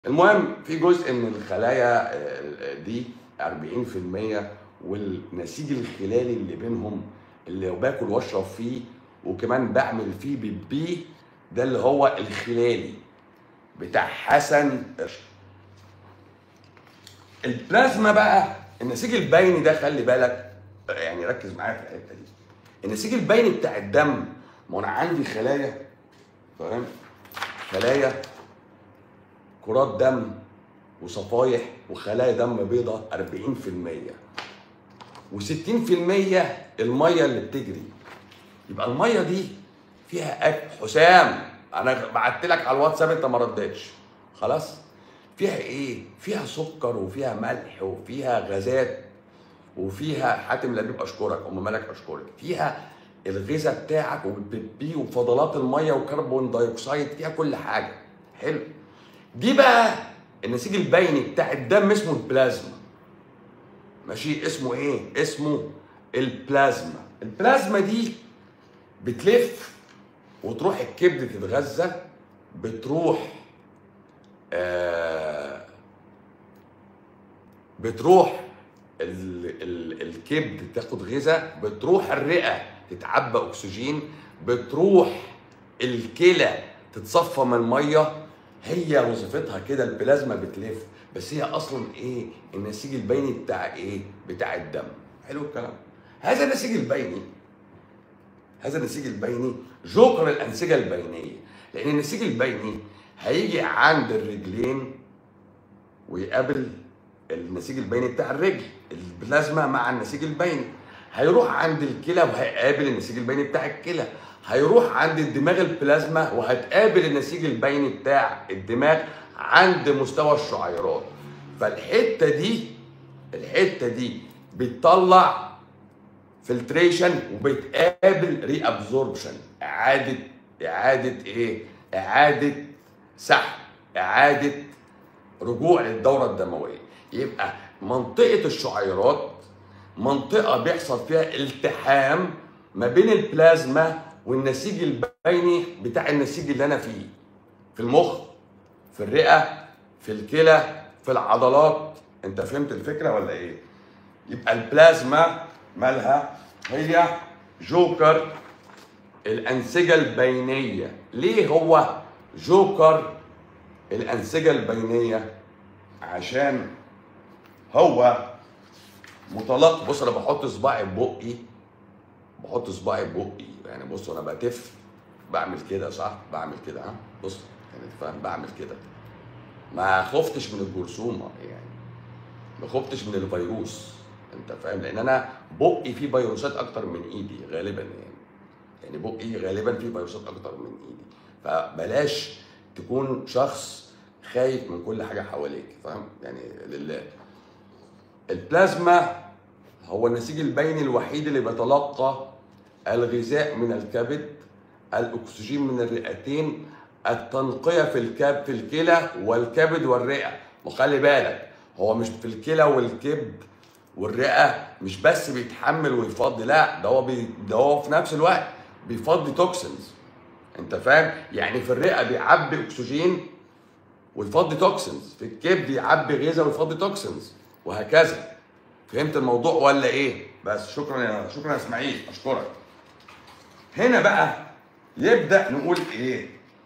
المهم في جزء من الخلايا آه، دي 40% والنسيج الخلالي اللي بينهم اللي باكل واشرب فيه وكمان بعمل فيه بيبي ده اللي هو الخلالي بتاع حسن قرش البلازما بقى النسيج البيني ده خلي بالك يعني ركز معايا في الحته دي النسيج البيني بتاع الدم ما انا عندي خلايا فاهم خلايا كرات دم وصفايح وخلايا دم بيضاء 40% و60% الميه اللي بتجري يبقى الميه دي فيها أكل حسام انا بعت لك على الواتساب انت ما ردتش خلاص فيها ايه فيها سكر وفيها ملح وفيها غازات وفيها حاتم لبيب اشكرك ام ملك اشكرك فيها الغذاء بتاعك والبيبي وفضلات الميه وكربون دايوكسيد فيها كل حاجه حلو دي بقى النسيج البيني بتاع الدم اسمه البلازما ماشي اسمه ايه اسمه البلازما البلازما دي بتلف وتروح الكبد تتغذى بتروح آه بتروح ال ال الكبد تاخد غذاء بتروح الرئه تتعبى اكسجين بتروح الكلى تتصفى من الميه هي وظيفتها كده البلازما بتلف بس هي اصلا ايه النسيج البيني بتاع ايه بتاع الدم حلو الكلام هذا النسيج البيني هذا النسيج البيني جوكر الانسجه البينيه لان النسيج البيني هيجي عند الرجلين ويقابل النسيج البيني بتاع الرجل البلازما مع النسيج البيني هيروح عند الكلى وهيقابل النسيج البيني بتاع الكلى هيروح عند الدماغ البلازما وهتقابل النسيج البيني بتاع الدماغ عند مستوى الشعيرات فالحته دي الحته دي بتطلع فلتريشن وبتقابل ري ابزوربشن اعاده اعاده ايه اعاده سحب اعاده رجوع للدوره الدمويه يبقى منطقه الشعيرات منطقه بيحصل فيها التحام ما بين البلازما والنسيج البيني بتاع النسيج اللي انا فيه في المخ في الرئه في الكلى في العضلات انت فهمت الفكره ولا ايه يبقى البلازما مالها هي جوكر الانسجه البينيه ليه هو جوكر الانسجه البينيه عشان هو متلقى بص انا بحط صباعي ببقي بحط صباعي ببقي يعني بص انا بتف بعمل كده صح بعمل كده ها بص يعني فاهم بعمل كده ما خفتش من الجرثومه يعني ما خفتش من الفيروس انت فاهم لان انا بقي فيه فيروسات اكتر من ايدي غالبا يعني يعني بقي غالبا فيه فيروسات اكتر من ايدي فبلاش تكون شخص خايف من كل حاجه حواليك فاهم يعني لله البلازما هو النسيج البيني الوحيد اللي بيتلقى الغذاء من الكبد الاكسجين من الرئتين التنقيه في الكب في الكلى والكبد والرئه وخلي بالك هو مش في الكلى والكبد والرئه مش بس بيتحمل ويفضي لا ده هو بي ده هو في نفس الوقت بيفضي توكسنز انت فاهم يعني في الرئه بيعبي اكسجين ويفضي توكسنز في الكبد يعبي غذاء ويفضي توكسنز وهكذا فهمت الموضوع ولا ايه بس شكرا يا شكرا يا اسماعيل اشكرك هنا بقى يبدا نقول ايه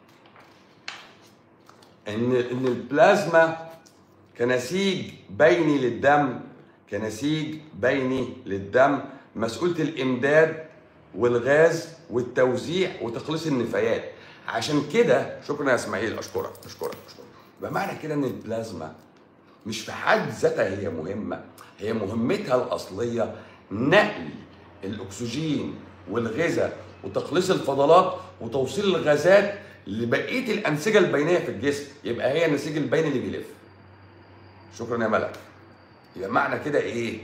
ان ان البلازما كنسيج بيني للدم كنسيج بيني للدم مسؤولة الإمداد والغاز والتوزيع وتخليص النفايات عشان كده شكرا يا اسماعيل اشكرك اشكرك اشكرك بمعنى كده ان البلازما مش في حد ذاتها هي مهمه هي مهمتها الاصليه نقل الاكسجين والغذاء وتخليص الفضلات وتوصيل الغازات لبقيه الانسجه البينيه في الجسم يبقى هي النسيج البيني اللي بيلف شكرا يا ملك يبقى معنى كده ايه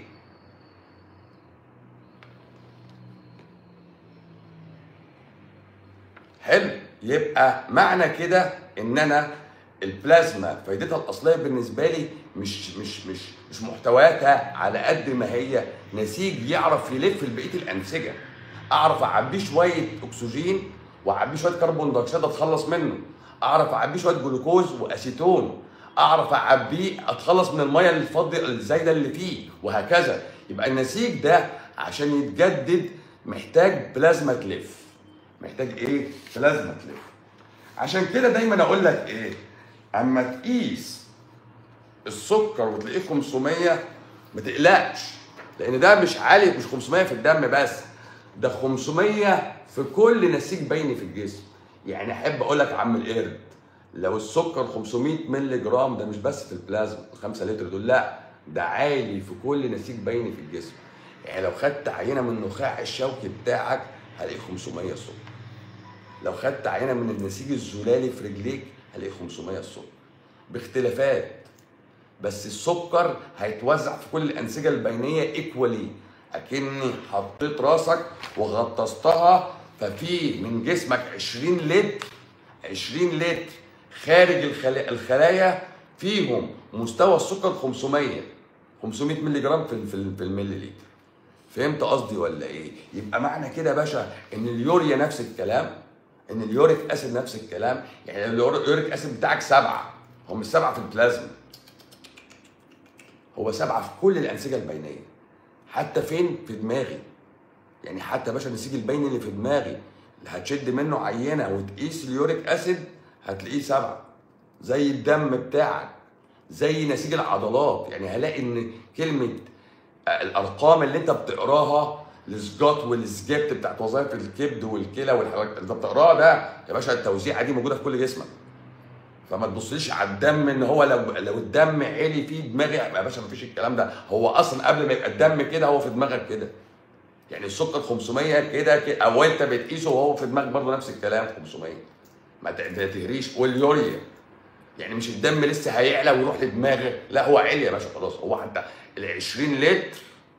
حلو يبقى معنى كده ان انا البلازما فايدتها الاصليه بالنسبه لي مش مش مش مش محتوياتها على قد ما هي نسيج يعرف يلف لبقيه الانسجه اعرف اعبيه شويه اكسجين واعبيه شويه كربون دايوكسيد اتخلص منه اعرف اعبيه شويه جلوكوز واسيتون اعرف اعبيه اتخلص من الميه الفاضيه الزايده اللي فيه وهكذا يبقى النسيج ده عشان يتجدد محتاج بلازما تلف محتاج ايه بلازما تلف عشان كده دايما اقول لك ايه اما تقيس السكر وتلاقيه 500 ما تقلقش لان ده مش عالي مش 500 في الدم بس ده 500 في كل نسيج بيني في الجسم يعني احب اقول لك يا عم القرد لو السكر 500 مللي جرام ده مش بس في البلازما 5 لتر دول لا ده عالي في كل نسيج بيني في الجسم يعني لو خدت عينه من النخاع الشوكي بتاعك هلاقي 500 سكر لو خدت عينه من النسيج الزلالي في رجليك هلاقي 500 سكر باختلافات بس السكر هيتوزع في كل الانسجه البينيه ايكوالي اكني حطيت راسك وغطستها ففي من جسمك 20 لتر 20 لتر خارج الخلا- الخلايا فيهم مستوى السكر 500 500 مللي جرام في في في الملي لتر فهمت قصدي ولا ايه؟ يبقى معنى كده يا باشا ان اليوريا نفس الكلام ان اليوريك اسيد نفس الكلام يعني اليوريك اسيد بتاعك سبعه هو مش سبعه في البلازما هو سبعه في كل الانسجه البينيه حتى فين؟ في دماغي يعني حتى يا باشا النسيج البيني اللي في دماغي اللي هتشد منه عينه وتقيس اليوريك اسيد هتلاقيه سبعه زي الدم بتاعك زي نسيج العضلات يعني هلاقي ان كلمه الارقام اللي انت بتقراها السجات والسجات بتاعت وظائف الكبد والكلى والحاجات اللي انت بتقراها ده يا باشا التوزيعه دي موجوده في كل جسمك فما تبصليش على الدم ان هو لو لو الدم عالي فيه دماغي يا باشا مفيش الكلام ده هو اصلا قبل ما يبقى الدم كده هو في دماغك كده يعني السكر 500 كده كده او انت بتقيسه وهو في دماغك برضه نفس الكلام 500 ما ت- ما تهريش واليوريا يعني مش الدم لسه هيعلى ويروح لدماغك لا هو عالي يا باشا خلاص هو حتى ال 20 لتر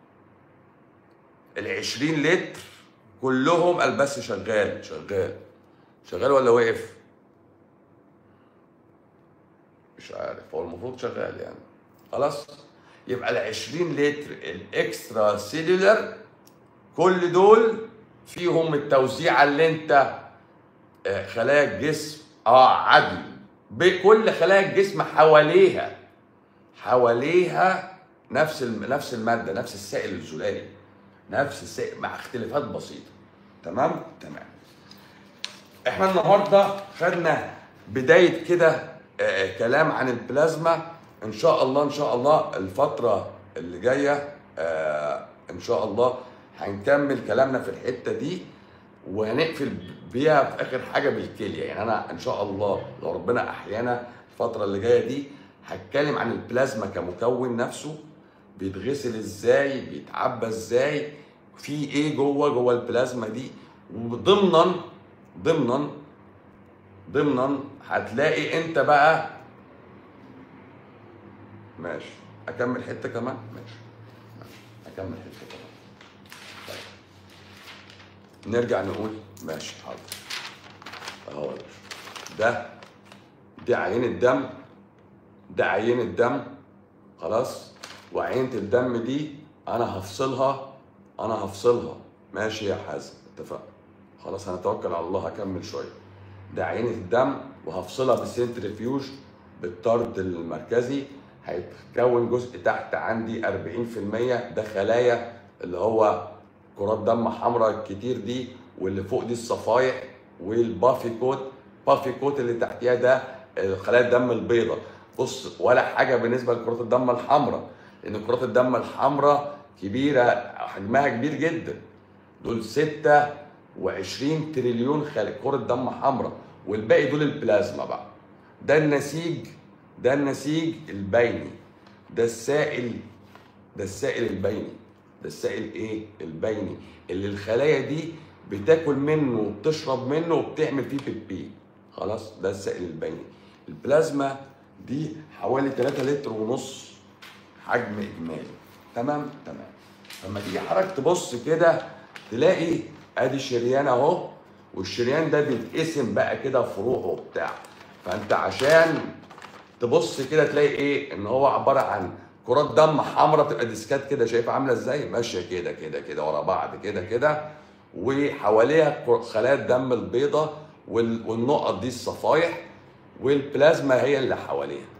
ال 20 لتر كلهم البس شغال شغال شغال ولا واقف؟ مش عارف هو المفروض شغال يعني خلاص يبقى ال 20 لتر الاكسترا سيلولر كل دول فيهم التوزيعه اللي انت آه، خلايا الجسم اه عدل بكل خلايا الجسم حواليها حواليها نفس الم... نفس الماده نفس السائل الزلالي نفس السائل مع اختلافات بسيطه تمام تمام احنا النهارده خدنا بدايه كده آه، كلام عن البلازما ان شاء الله ان شاء الله الفتره اللي جايه آه، ان شاء الله هنكمل كلامنا في الحته دي وهنقفل بيها في اخر حاجه بالكليه يعني انا ان شاء الله لو ربنا احيانا الفتره اللي جايه دي هتكلم عن البلازما كمكون نفسه بيتغسل ازاي بيتعبى ازاي في ايه جوه جوه البلازما دي وضمنا ضمنا ضمنا هتلاقي انت بقى ماشي اكمل حته كمان ماشي ماشي اكمل حته كمان طيب. نرجع نقول ماشي حاضر اهو يا باشا. ده دي عينة دم ده عينة دم خلاص وعينة الدم دي انا هفصلها انا هفصلها ماشي يا حازم اتفقنا خلاص هنتوكل على الله هكمل شويه ده عينة الدم وهفصلها بالسنترفيوج بالطرد المركزي هيتكون جزء تحت عندي 40% ده خلايا اللي هو كرات دم حمراء كتير دي واللي فوق دي الصفايح والبافي كوت بافي كوت اللي تحتيها ده خلايا الدم البيضاء بص ولا حاجه بالنسبه لكرات الدم الحمراء لان كرات الدم الحمراء كبيره حجمها كبير جدا دول 26 تريليون خل- كرة دم حمراء والباقي دول البلازما بقى ده النسيج ده النسيج البيني ده السائل ده السائل البيني ده السائل ايه البيني اللي الخلايا دي بتاكل منه وبتشرب منه وبتعمل فيه بيبي خلاص ده السائل البيني البلازما دي حوالي 3 لتر ونص حجم اجمالي تمام تمام لما تيجي حضرتك تبص كده تلاقي ادي شريان اهو والشريان ده بيتقسم بقى كده فروعه وبتاع فانت عشان تبص كده تلاقي ايه ان هو عباره عن كرات دم حمراء تبقى ديسكات كده شايفها عامله ازاي ماشيه كده كده كده ورا بعض كده كده وحواليها كر- خلايا الدم البيضاء وال- والنقط دي الصفايح والبلازما هي اللي حواليها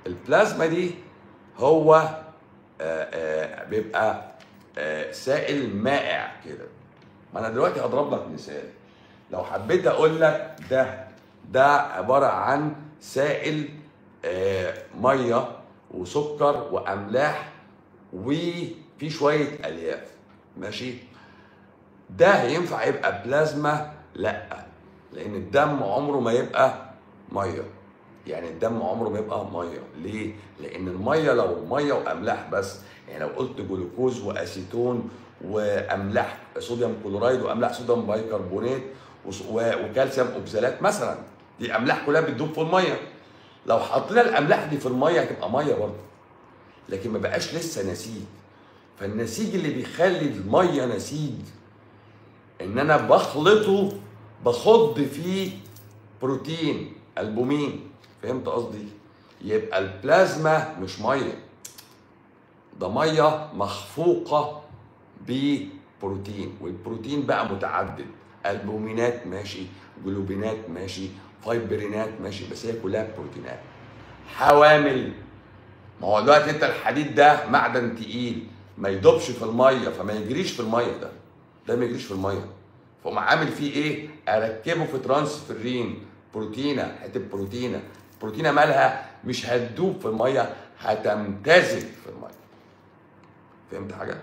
البلازما دي هو آه، آه، بيبقى آه، سائل مائع كده ما انا دلوقتي هضرب لك مثال لو حبيت اقول لك ده ده عباره عن سائل آه، ميه وسكر واملاح وفي شويه الياف ماشي ده ينفع يبقى بلازما لا لان الدم عمره ما يبقى ميه يعني الدم عمره ما يبقى ميه ليه لان الميه لو ميه واملاح بس يعني لو قلت جلوكوز واسيتون واملاح صوديوم كلورايد واملاح صوديوم بايكربونات وص- و- وكالسيوم اوكسالات مثلا دي املاح كلها بتدوب في الميه لو حطينا الاملاح دي في الميه هتبقى ميه برضه لكن ما بقاش لسه نسيج فالنسيج اللي بيخلي الميه نسيج ان انا بخلطه بخض فيه بروتين البومين فهمت قصدي يبقى البلازما مش ميه ده ميه مخفوقه ببروتين والبروتين بقى متعدد البومينات ماشي جلوبينات ماشي فايبرينات ماشي بس هي كلها بروتينات حوامل ما هو دلوقتي انت الحديد ده معدن تقيل ما يدوبش في الميه فما يجريش في الميه ده ده ما يجريش في الميه فقوم عامل فيه ايه؟ اركبه في ترانسفيرين بروتينه حته بروتينه بروتينه مالها مش هتدوب في الميه هتمتزج في الميه فهمت حاجه؟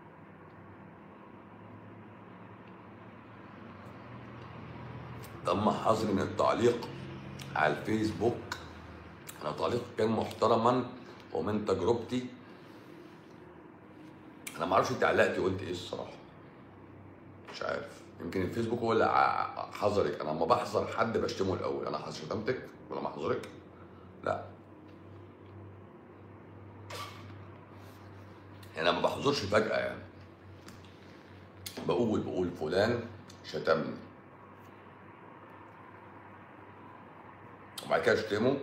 تم حظري من التعليق على الفيسبوك انا تعليق كان محترما ومن تجربتي انا ما اعرفش انت علقتي قلت ايه الصراحه مش عارف يمكن الفيسبوك هو اللي ع- حظرك انا لما بحظر حد بشتمه الاول انا شتمتك ولا ما احظرك لا يعني انا ما بحظرش فجاه يعني بقول بقول فلان شتمني وبعد كده اشتمه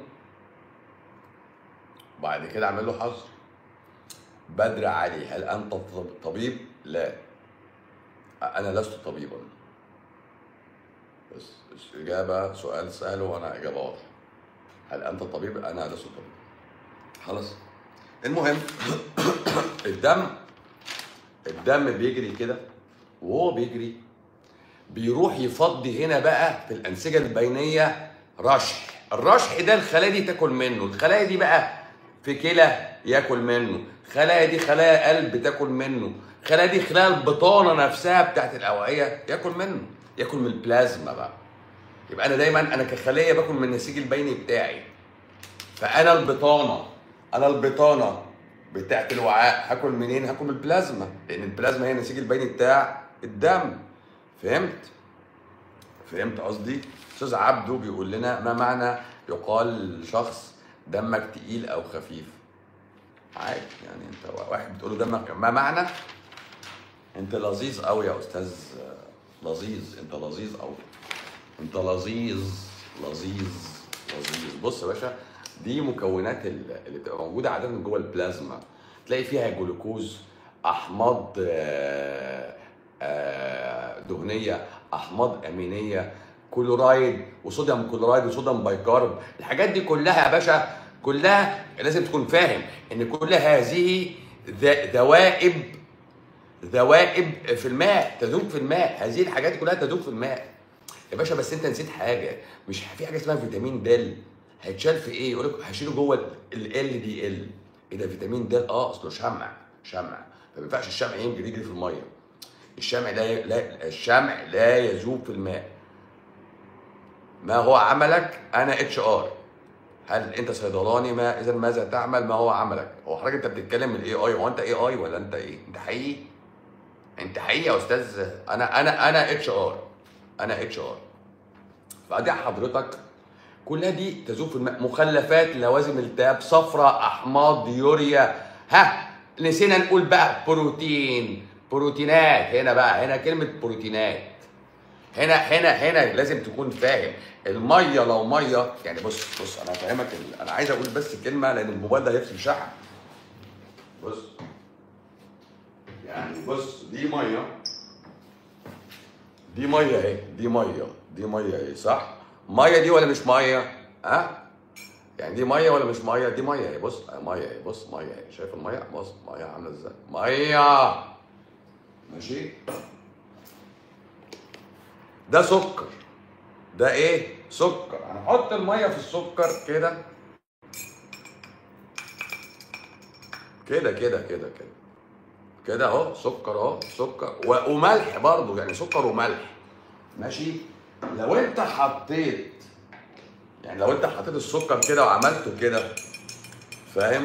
وبعد كده اعمل له حظر بدر علي هل انت طب- طبيب؟ لا انا لست طبيبا بس اجابه سؤال سهل وانا اجابه واضحه هل انت طبيب؟ انا لست طبيب خلاص المهم الدم الدم بيجري كده وهو بيجري بيروح يفضي هنا بقى في الانسجه البينيه رشح الرشح ده الخلايا دي تاكل منه الخلايا دي بقى في كلى ياكل منه خلايا دي خلايا قلب تاكل منه خلايا دي خلايا البطانه نفسها بتاعت الاوعيه ياكل منه ياكل من البلازما بقى يبقى انا دايما انا كخليه باكل من النسيج البيني بتاعي فانا البطانه انا البطانه بتاعت الوعاء هاكل منين؟ هاكل من البلازما لان البلازما هي النسيج البيني بتاع الدم فهمت؟ فهمت قصدي؟ استاذ عبده بيقول لنا ما معنى يقال لشخص دمك تقيل او خفيف؟ عادي يعني انت واحد بتقول له دمك ما معنى؟ انت لذيذ قوي يا استاذ لذيذ انت لذيذ قوي انت لذيذ لذيذ لذيذ بص يا باشا دي مكونات ال- اللي بتبقى موجوده عاده جوه البلازما تلاقي فيها جلوكوز احماض آه، آه، دهنيه احماض امينيه كلورايد وصوديوم كلورايد وصوديوم بايكارب الحاجات دي كلها يا باشا كلها لازم تكون فاهم ان كل هذه ذ- ذوائب ذوائب في الماء تذوب في الماء هذه الحاجات كلها تذوب في الماء يا باشا بس انت نسيت حاجه مش في حاجه اسمها فيتامين د هيتشال في ايه يقول لك هشيله جوه ال ال دي ال ايه ده فيتامين د اه اصله شمع شمع فما ينفعش الشمع يجري يجري في الميه الشمع لا, ي... لا الشمع لا يذوب في الماء ما هو عملك انا اتش ار هل انت صيدلاني ما اذا ماذا تعمل ما هو عملك هو حضرتك انت بتتكلم من الاي اي هو انت اي اي ولا انت ايه انت حقيقي انت حقيقي يا استاذ انا انا انا اتش ار انا اتش ار فادي حضرتك كلها دي تذوب في الماء مخلفات لوازم التهاب صفراء احماض يوريا ها نسينا نقول بقى بروتين بروتينات هنا بقى هنا كلمه بروتينات هنا هنا هنا لازم تكون فاهم الميه لو ميه يعني بص بص انا هفهمك ال- انا عايز اقول بس كلمه لان الموبايل ده هيفصل شحن بص يعني بص دي ميه دي ميه اهي دي ميه دي ميه اهي صح ميه دي ولا مش ميه ها يعني دي ميه ولا مش ميه دي ميه اهي بص آه، ميه اهي بص ميه اهي شايف الميه بص ميه عامله ازاي ميه ماشي ده سكر ده ايه سكر هنحط الميه في السكر كده كده كده كده كده كده اهو سكر اهو سكر و- وملح برضو يعني سكر وملح ماشي لو انت حطيت يعني لو انت حطيت السكر كده وعملته كده فاهم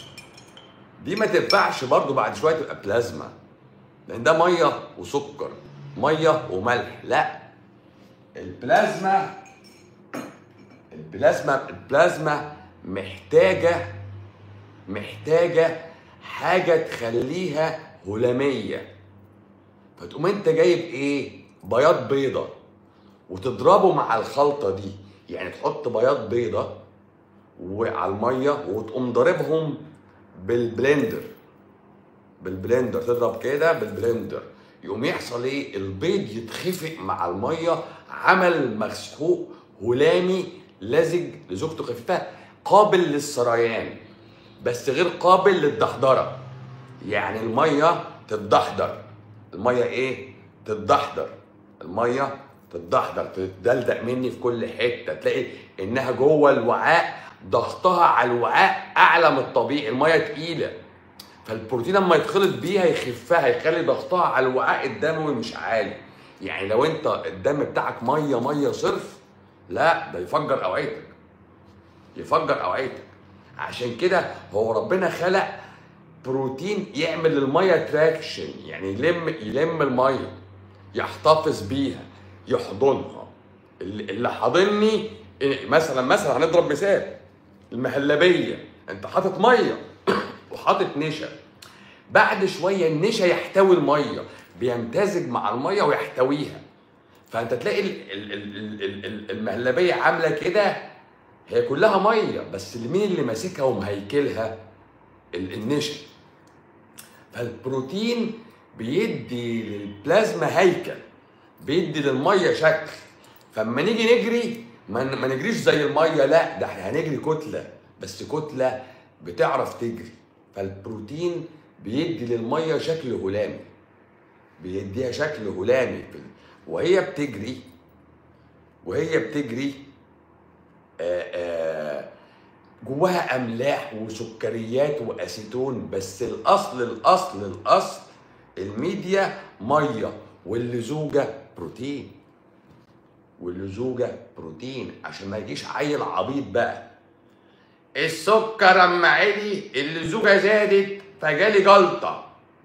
دي ما تنفعش برضو بعد شويه تبقى بلازما لان ده ميه وسكر ميه وملح لا البلازما البلازما البلازما محتاجه محتاجه حاجه تخليها هلاميه فتقوم انت جايب ايه بياض بيضه وتضربه مع الخلطه دي يعني تحط بياض بيضه وعلى الميه وتقوم ضاربهم بالبلندر بالبلندر تضرب كده بالبلندر يقوم يحصل ايه البيض يتخفق مع الميه عمل مسحوق هلامي لزج لزوجته خفيفه قابل للسريان بس غير قابل للدحضره يعني الميه تتدحضر الميه ايه تتدحضر الميه تتدحضر تدلدق مني في كل حته تلاقي انها جوه الوعاء ضغطها على الوعاء اعلى من الطبيعي الميه تقيله فالبروتين لما يتخلط بيها يخفها يخلي ضغطها على الوعاء الدموي مش عالي يعني لو انت الدم بتاعك ميه ميه صرف لا ده يفجر اوعيتك يفجر اوعيتك عشان كده هو ربنا خلق بروتين يعمل للميه تراكشن يعني يلم يلم الميه يحتفظ بيها يحضنها اللي اللي حاضني إيه، مثلا مثلا هنضرب مثال المهلبيه انت حاطط ميه وحاطط نشا بعد شويه النشا يحتوي الميه بيمتزج مع الميه ويحتويها فانت تلاقي ال- ال- ال- ال- ال- ال- المهلبيه عامله كده هي كلها ميه بس اللي مين اللي ماسكها ومهيكلها ال- النشا فالبروتين بيدي للبلازما هيكل بيدي للميه شكل فاما نيجي نجري ما ن- ما نجريش زي الميه لا ده احنا هنجري كتله بس كتله بتعرف تجري فالبروتين بيدي للميه شكل هلامي بيديها شكل هلامي وهي بتجري وهي بتجري آه، آه، جواها املاح وسكريات واسيتون بس الاصل الاصل الاصل الميديا ميه واللزوجه بروتين واللزوجه بروتين عشان ما يجيش عيل عبيط بقى السكر اما عالي اللزوجه زادت فجالي جلطه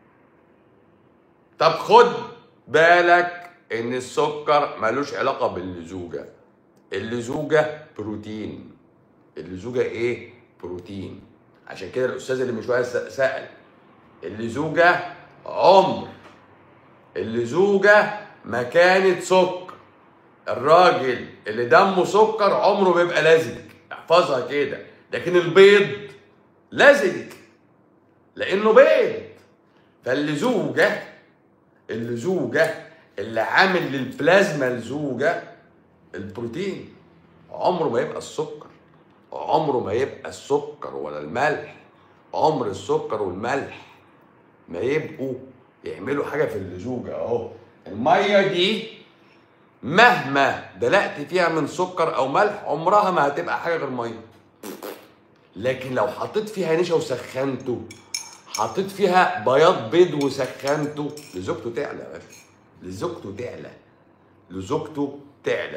طب خد بالك ان السكر ملوش علاقه باللزوجه اللزوجه بروتين اللزوجه ايه بروتين عشان كده الاستاذ اللي من شويه س- سال اللزوجه عمر اللزوجه مكانه سكر الراجل اللي دمه سكر عمره بيبقى لزج احفظها كده لكن البيض لزج لانه بيض فاللزوجه اللزوجه اللي عامل للبلازما لزوجه البروتين عمره ما يبقى السكر عمره ما يبقى السكر ولا الملح عمر السكر والملح ما يبقوا يعملوا حاجه في اللزوجه اهو الميه دي مهما دلقت فيها من سكر او ملح عمرها ما هتبقى حاجه غير ميه لكن لو حطيت فيها نشا وسخنته حطيت فيها بياض بيض وسخنته لزوجته تعلى يا باشا لزوجته تعلى لزوجته تعلى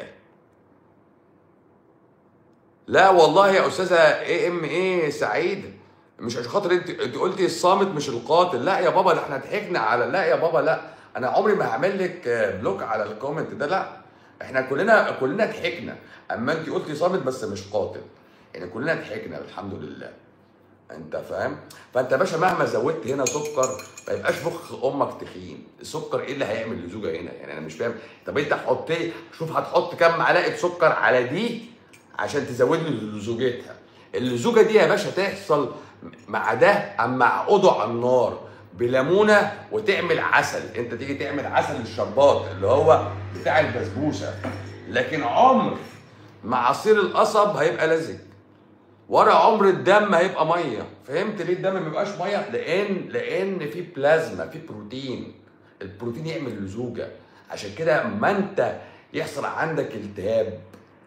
لا والله يا استاذه اي ام ايه سعيد مش عشان خاطر انت انت قلتي الصامت مش القاتل لا يا بابا ده احنا ضحكنا على لا يا بابا لا انا عمري ما هعمل لك بلوك على الكومنت ده لا احنا كلنا كلنا ضحكنا اما انت قلتي صامت بس مش قاتل يعني كلنا ضحكنا الحمد لله انت فاهم فانت يا باشا مهما زودت هنا سكر ما يبقاش مخ امك تخين السكر ايه اللي هيعمل لزوجه هنا يعني انا مش فاهم طب انت حط ايه شوف هتحط كام معلقه سكر على دي عشان تزود لي لزوجتها اللزوجه دي يا باشا تحصل مع ده اما اعقده على النار بليمونه وتعمل عسل انت تيجي تعمل عسل الشربات اللي هو بتاع البسبوسه لكن عمر مع عصير القصب هيبقى لزج ولا عمر الدم هيبقى ميه فهمت ليه الدم ما بيبقاش ميه لان لان في بلازما في بروتين البروتين يعمل لزوجه عشان كده اما انت يحصل عندك التهاب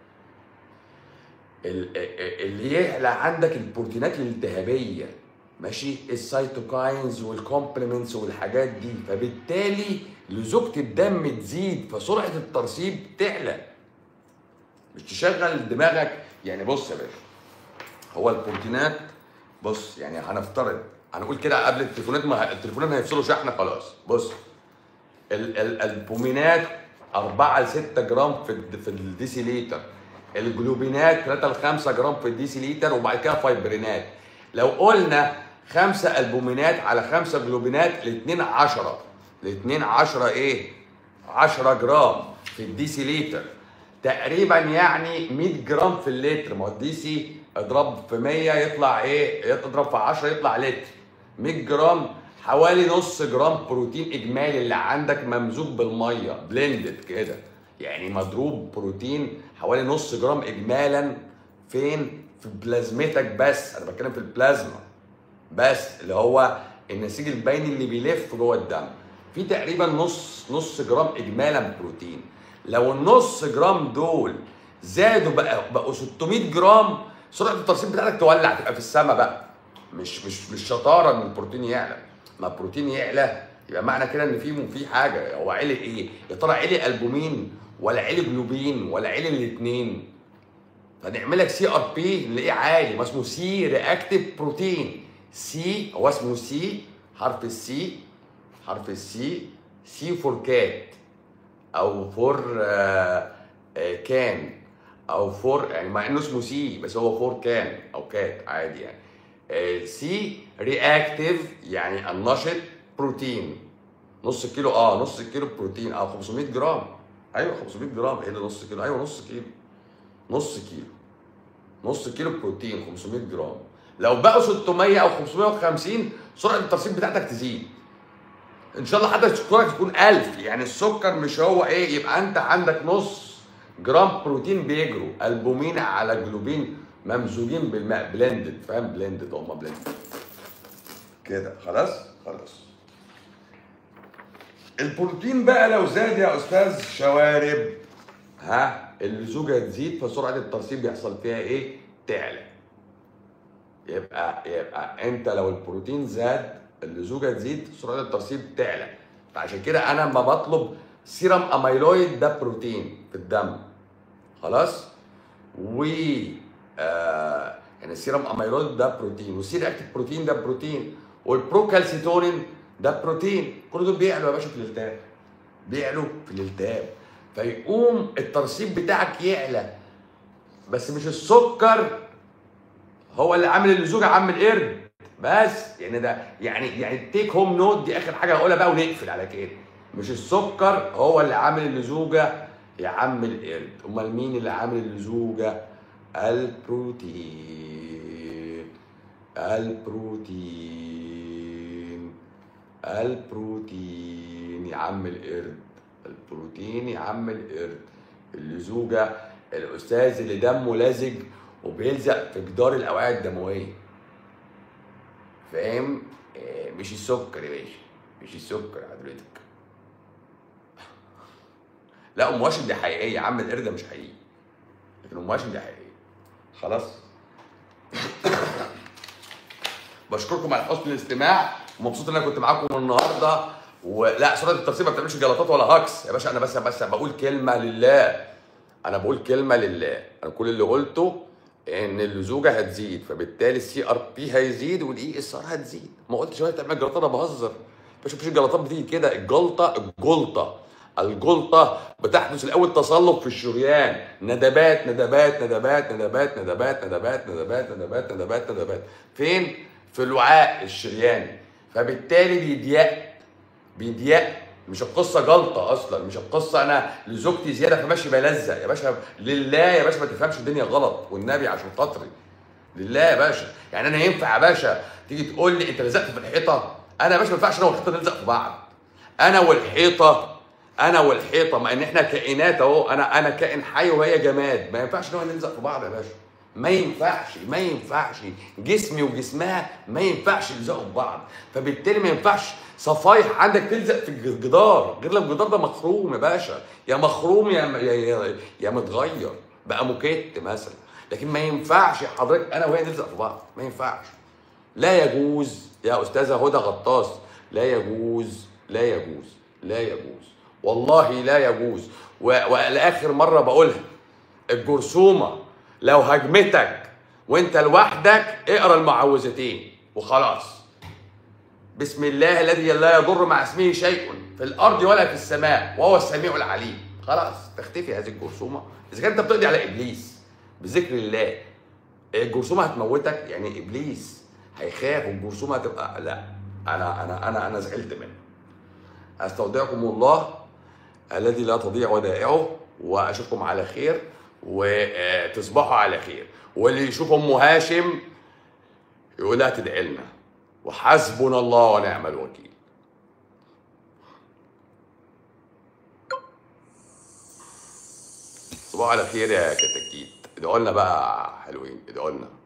ال- اللي يعلى عندك البروتينات الالتهابيه ماشي السيتوكاينز والكومبلمنتس والحاجات دي فبالتالي لزوجة الدم تزيد فسرعة الترسيب تعلى مش تشغل دماغك يعني بص يا باشا هو البروتينات بص يعني هنفترض هنقول كده قبل التليفونات ما التليفونات هيفصلوا شحن خلاص بص ال- ال- البومينات 4 ل 6 جرام في الد- في الديسيليتر الجلوبينات 3 ل 5 جرام في الديسيليتر وبعد كده فايبرينات لو قلنا 5 البومينات على 5 جلوبينات الاثنين 10 الاثنين 10 ايه 10 جرام في الديسيليتر تقريبا يعني 100 جرام في اللتر ما هو الديسي اضرب في 100 يطلع ايه اضرب في 10 يطلع لتر 100 جرام حوالي نص جرام بروتين اجمالي اللي عندك ممزوج بالميه بلندد كده يعني مضروب بروتين حوالي نص جرام اجمالا فين في بلازمتك بس انا بتكلم في البلازما بس اللي هو النسيج البيني اللي بيلف جوه الدم في تقريبا نص نص جرام اجمالا بروتين لو النص جرام دول زادوا بقى بقوا 600 جرام سرعه الترسيب بتاعتك تولع تبقى في السماء بقى مش مش مش شطاره ان البروتين يعلى ما البروتين يعلى يبقى معنى كده ان في في حاجه هو عيلة ايه؟ يا ترى عيلة البومين ولا عيلة جلوبين ولا عيلة الاثنين؟ فنعمل لك سي ار بي نلاقيه عالي ما اسمه سي رياكتيف بروتين سي هو اسمه سي حرف السي حرف السي سي فور كات او فور آه آه كان او فور يعني مع انه اسمه سي بس هو فور كان او كات عادي يعني آه سي رياكتيف يعني النشط بروتين نص كيلو اه نص كيلو بروتين اه 500 جرام ايوه 500 جرام ايه ده نص كيلو ايوه نص كيلو نص كيلو نص كيلو بروتين 500 جرام لو بقوا 600 او 550 سرعه الترسيب بتاعتك تزيد ان شاء الله حتى سكرك يكون 1000 يعني السكر مش هو ايه يبقى انت عندك نص جرام بروتين بيجروا البومين على جلوبين ممزوجين بالماء بلندد فاهم بلندد هم بلندد كده خلاص خلاص البروتين بقى لو زاد يا استاذ شوارب ها اللزوجه تزيد فسرعه الترسيب يحصل فيها ايه تعلى يبقى يبقى انت لو البروتين زاد اللزوجه تزيد سرعه الترسيب تعلى فعشان كده انا لما بطلب سيرم اميلويد ده بروتين في الدم خلاص و آه يعني السيرم اميلويد ده بروتين والسير اكتيف بروتين ده بروتين والبروكالسيتونين ده بروتين كل دول بيعلوا يا باشا في الالتهاب بيعلوا في الالتهاب فيقوم الترسيب بتاعك يعلى بس مش السكر هو اللي عامل اللزوجه عم القرد بس يعني ده يعني يعني التيك هوم نوت دي اخر حاجه هقولها بقى ونقفل على كده مش السكر هو اللي عامل اللزوجه يا عم القرد امال مين اللي عامل اللزوجه البروتين البروتين البروتين يا عم القرد البروتين يا عم القرد اللزوجه الاستاذ اللي دمه لزج وبيلزق في جدار الاوعيه الدمويه فاهم آه، مش السكر يا باشا مش السكر حضرتك لا ام واشم دي حقيقيه يا عم القرد ده مش حقيقي لكن ام واشم دي حقيقيه خلاص بشكركم على حسن الاستماع ومبسوط ان انا كنت معاكم النهارده ولا سرعه الترسيب ما بتعملش جلطات ولا هكس يا باشا انا بس بس بقول كلمه لله انا بقول كلمه لله انا كل اللي قلته ان اللزوجه هتزيد فبالتالي السي ار بي هيزيد والاي اس ار هتزيد ما قلتش هي تعمل جلطات انا بهزر باشا مفيش الجلطات بتيجي كده الجلطه الجلطه الجلطه بتحدث الاول تصلب في الشريان ندبات ندبات ندبات ندبات ندبات ندبات ندبات ندبات ندبات ندبات فين في الوعاء الشرياني فبالتالي بيضيق بيضيق مش القصه جلطه اصلا مش القصه انا لزوجتي زياده فماشي بلزق يا باشا لله يا باشا ما تفهمش الدنيا غلط والنبي عشان خاطري لله يا باشا يعني انا ينفع يا باشا تيجي تقول لي انت لزقت في الحيطه انا يا باشا ما ينفعش انا والحيطه نلزق في بعض انا والحيطه انا والحيطه مع ان احنا كائنات اهو انا انا كائن حي وهي جماد ما ينفعش ان هو نلزق في بعض يا باشا ما ينفعش ما ينفعش جسمي وجسمها ما ينفعش يلزقوا في بعض فبالتالي ما ينفعش صفايح عندك تلزق في الجدار غير لو الجدار ده مخروم يا باشا يا مخروم يا يا يا, يا متغير بقى موكيت مثلا لكن ما ينفعش حضرتك انا وهي نلزق في بعض ما ينفعش لا يجوز يا استاذه هدى غطاس لا يجوز لا يجوز لا يجوز والله لا يجوز و- ولاخر مره بقولها الجرثومه لو هجمتك وانت لوحدك اقرا المعوذتين وخلاص بسم الله الذي لا يضر مع اسمه شيء في الارض ولا في السماء وهو السميع العليم خلاص تختفي هذه الجرثومه اذا كنت بتقضي على ابليس بذكر الله الجرثومه هتموتك يعني ابليس هيخاف والجرثومه هتبقى لا انا انا انا انا زعلت منه استودعكم الله الذي لا تضيع ودائعه واشوفكم على خير وتصبحوا على خير واللي يشوف ام هاشم يقول لها تدعي لنا وحسبنا الله ونعم الوكيل تصبحوا على خير يا كتاكيت ادعوا لنا بقى حلوين ادعوا لنا